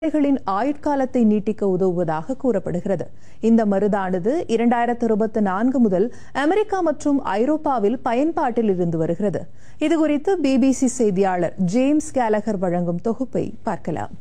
களின் ஆயுட்காலத்தை நீட்டிக்க உதவுவதாக கூறப்படுகிறது இந்த மருந்தானது இரண்டாயிரத்து இருபத்தி நான்கு முதல் அமெரிக்கா மற்றும் ஐரோப்பாவில் பயன்பாட்டில் இருந்து வருகிறது இதுகுறித்து பிபிசி செய்தியாளர் ஜேம்ஸ் கேலகர் வழங்கும் தொகுப்பை பார்க்கலாம்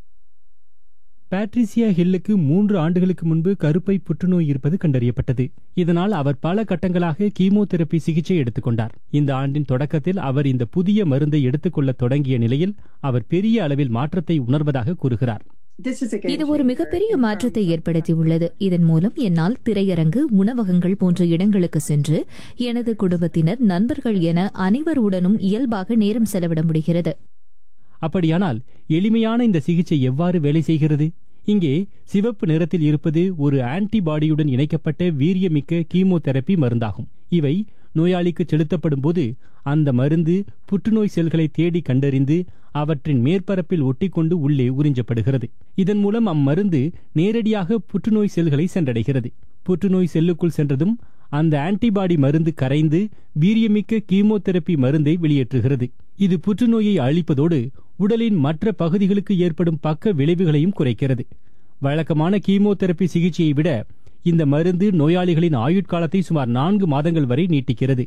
பேட்ரிசியா ஹில்லுக்கு மூன்று ஆண்டுகளுக்கு முன்பு கருப்பை புற்றுநோய் இருப்பது கண்டறியப்பட்டது இதனால் அவர் பல கட்டங்களாக கீமோதெரபி சிகிச்சை எடுத்துக்கொண்டார் இந்த ஆண்டின் தொடக்கத்தில் அவர் இந்த புதிய மருந்தை எடுத்துக்கொள்ள தொடங்கிய நிலையில் அவர் பெரிய அளவில் மாற்றத்தை உணர்வதாக கூறுகிறார் இது ஒரு மிகப்பெரிய மாற்றத்தை ஏற்படுத்தியுள்ளது இதன் மூலம் என்னால் திரையரங்கு உணவகங்கள் போன்ற இடங்களுக்கு சென்று எனது குடும்பத்தினர் நண்பர்கள் என அனைவருடனும் இயல்பாக நேரம் செலவிட முடிகிறது அப்படியானால் எளிமையான இந்த சிகிச்சை எவ்வாறு வேலை செய்கிறது இங்கே சிவப்பு நிறத்தில் இருப்பது ஒரு ஆன்டிபாடியுடன் இணைக்கப்பட்ட வீரியமிக்க கீமோதெரபி மருந்தாகும் இவை நோயாளிக்கு செலுத்தப்படும் போது அந்த மருந்து புற்றுநோய் செல்களை தேடி கண்டறிந்து அவற்றின் மேற்பரப்பில் ஒட்டிக்கொண்டு உள்ளே உறிஞ்சப்படுகிறது இதன் மூலம் அம்மருந்து நேரடியாக புற்றுநோய் செல்களை சென்றடைகிறது புற்றுநோய் செல்லுக்குள் சென்றதும் அந்த ஆன்டிபாடி மருந்து கரைந்து வீரியமிக்க கீமோதெரபி மருந்தை வெளியேற்றுகிறது இது புற்றுநோயை அழிப்பதோடு உடலின் மற்ற பகுதிகளுக்கு ஏற்படும் பக்க விளைவுகளையும் குறைக்கிறது வழக்கமான கீமோதெரபி சிகிச்சையை விட இந்த மருந்து நோயாளிகளின் ஆயுட்காலத்தை சுமார் நான்கு மாதங்கள் வரை நீட்டிக்கிறது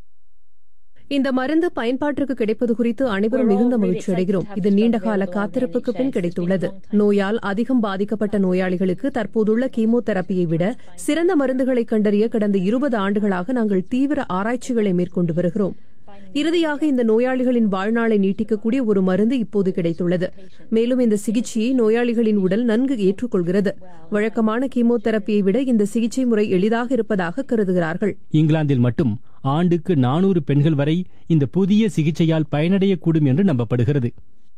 இந்த மருந்து பயன்பாட்டிற்கு கிடைப்பது குறித்து அனைவரும் மிகுந்த மகிழ்ச்சி அடைகிறோம் இது நீண்டகால காத்திருப்புக்கு பின் கிடைத்துள்ளது நோயால் அதிகம் பாதிக்கப்பட்ட நோயாளிகளுக்கு தற்போதுள்ள கீமோதெரப்பியை விட சிறந்த மருந்துகளை கண்டறிய கடந்த இருபது ஆண்டுகளாக நாங்கள் தீவிர ஆராய்ச்சிகளை மேற்கொண்டு வருகிறோம் இறுதியாக இந்த நோயாளிகளின் வாழ்நாளை நீட்டிக்கக்கூடிய ஒரு மருந்து இப்போது கிடைத்துள்ளது மேலும் இந்த சிகிச்சையை நோயாளிகளின் உடல் நன்கு ஏற்றுக்கொள்கிறது வழக்கமான கீமோதெரப்பியை விட இந்த சிகிச்சை முறை எளிதாக இருப்பதாக கருதுகிறார்கள் இங்கிலாந்தில் மட்டும் ஆண்டுக்கு நானூறு பெண்கள் வரை இந்த புதிய சிகிச்சையால் பயனடையக்கூடும் என்று நம்பப்படுகிறது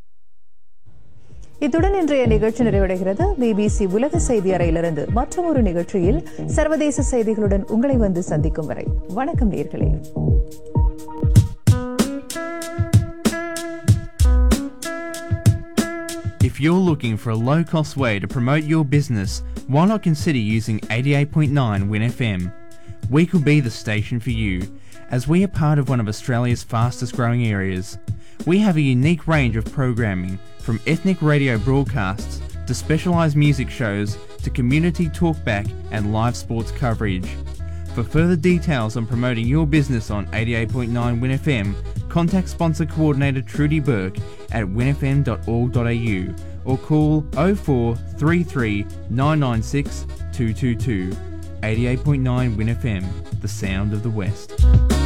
இத்துடன் இன்றைய நிகழ்ச்சி நிறைவடைகிறது பிபிசி உலக செய்தி அறையிலிருந்து மற்றொரு நிகழ்ச்சியில் சர்வதேச செய்திகளுடன் உங்களை வந்து சந்திக்கும் வரை வணக்கம் நேர்களே If you're looking for a low cost way to promote your business, why not consider using 88.9 WinFM? We could be the station for you, as we are part of one of Australia's fastest growing areas. We have a unique range of programming, from ethnic radio broadcasts to specialised music shows to community talkback and live sports coverage. For further details on promoting your business on 88.9 WinFM, contact sponsor coordinator Trudy Burke at winfm.org.au or call 0433 996 222. 88.9 WinFM, the sound of the West.